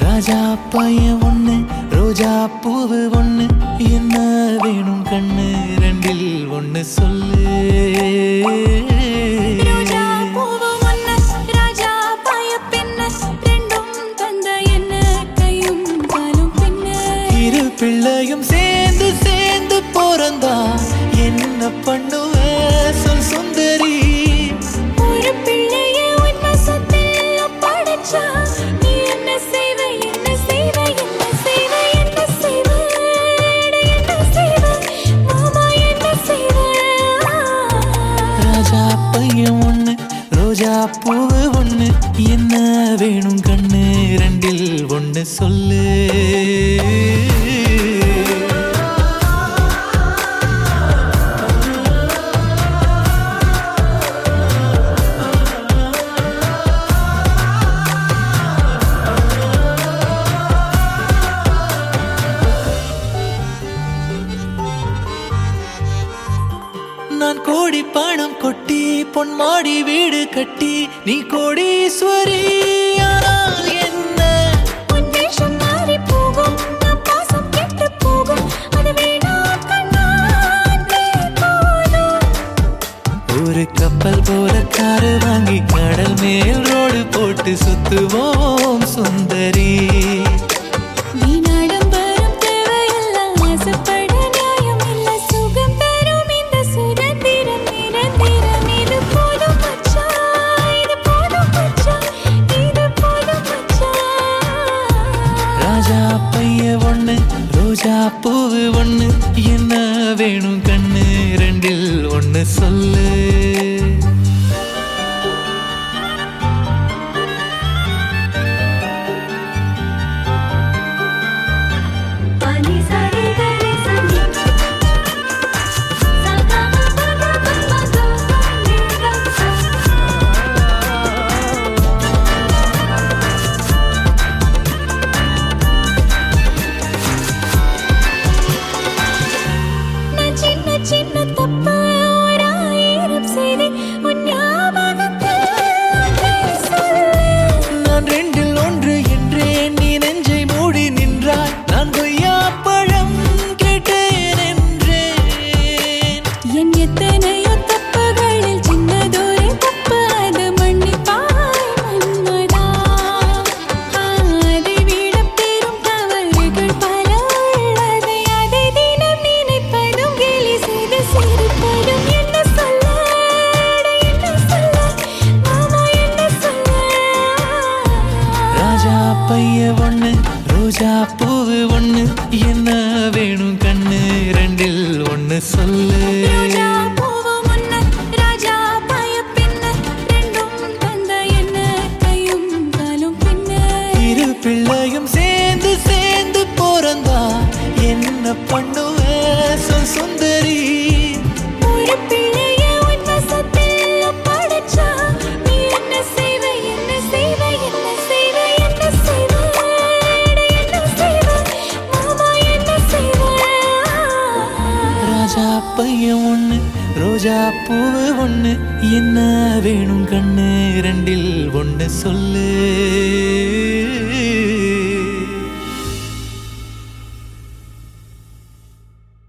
ராஜா பையன் ஒண்ணு ரோஜா பூவு ஒண்ணு என்ன வேணும் கண்ணு ரெண்டில் ஒண்ணு சொல்லு ரோஜா பூவு ஒண்ணு, ராஜா பாய பெண்ணு, ரெண்டும் தந்த என்ன கையும் காலும் பின்ன. இரு பிள்ளையும் சேர்ந்து சேர்ந்து பிறந்தா என்ன பண்ணுவ சொல் சுந்தரி ஒரு பிள்ளையை உன் வசத்தில் ஒப்படைச்சா, நீ என்ன செய்வ, என்ன செய்வ, என்ன செய்வ, என்ன செய்வ? அட, என்ன செய்வ? மாமா, என்ன செய்வ? ராஜா பையன் ஒண்ணு ரோஜா பூவு ஒண்ணு என்ன வேணும் கண்ணு ரெண்டில் ஒண்ணு சொல்லு நான் கோடி பணம் கொட்டி பொன்மாடி வீடு கட்டி நீ கோடீஸ்வரி ஆனால் என்ன உன் வேஷம் மாறிப் போகும், நம் பாசம் கெட்டுப் போகும். அது வேணாம் கண்ணா, அன்பே போதும். ஒரு கப்பல் போல காரு வாங்கி கடல் மேல் ரோடு போட்டு சுத்துவோம் சுந்தரி வீணாடம்பரம் தேவையில்ல, ஆசைப்பட நியாயம் இல்ல. சுகம் தரும் இந்த சுதந்திரம் நிரந்தரம். இது போதும் மச்சான், இது போதும் மச்சான், இது போதும் மச்சான். ராஜா பைய ஒண்ணு ரோஜா பூவு ஒண்ணு என்ன வேணும் கண்ணு ரெண்டில் ஒண்ணு சொல்லு பனி சரி கரி சனி சகம பக பக பக நான் சின்ன சின்ன தப்பு ஓராயிரம் செய்தேன் உன் ஞாபகத்தில் ஒன்றை சொல்லு நான் ரெண்டில் ஒன்று என்றேன் நீ நெஞ்சை மூடி நின்றாய் நான் கொய்யா பழம் கேட்டேன் என்றேன் என் எத்தனையோ தப்புகளில் சின்னதொரு தப்பு அது மன்னிப்பாய் மன்மதா அதை விட பெரும் தவறுகள் பல உள்ளது அதை தினம் நினைப்பதும் கேலி செய்து சிரிப்பதும் என்ன சொல்ல அட, என்ன சொல்ல மாமா என்ன சொல்ல ராஜா பைய ஒண்ணு ரோஜா பூவு ஒண்ணு என்ன வேணும் கண்ணு ரெண்டில் ஒண்ணு சொல்லு ரோஜா பூவு முன்ன, ராஜா பாய பின்ன, ரெண்டும் தந்த என்ன கையும் காலும் பின்ன. இரு பிள்ளையும் சேர்ந்து சேர்ந்து பிறந்தா என்ன பண்ணுவ சொல் சுந்தரி ஒரு பிள்ளையை உன் வசத்தில் ஒப்படைச்சா, நீ என்ன செய்வ, என்ன செய்வ, என்ன செய்வ, என்ன செய்வ? அட, என்ன செய்வ? மாமா, என்ன செய்வ? ராஜா பையன் ஒண்ணு ரோஜா பூவு ஒண்ணு என்ன வேணும் கண்ணு ரெண்டில் ஒண்ணு சொல்லு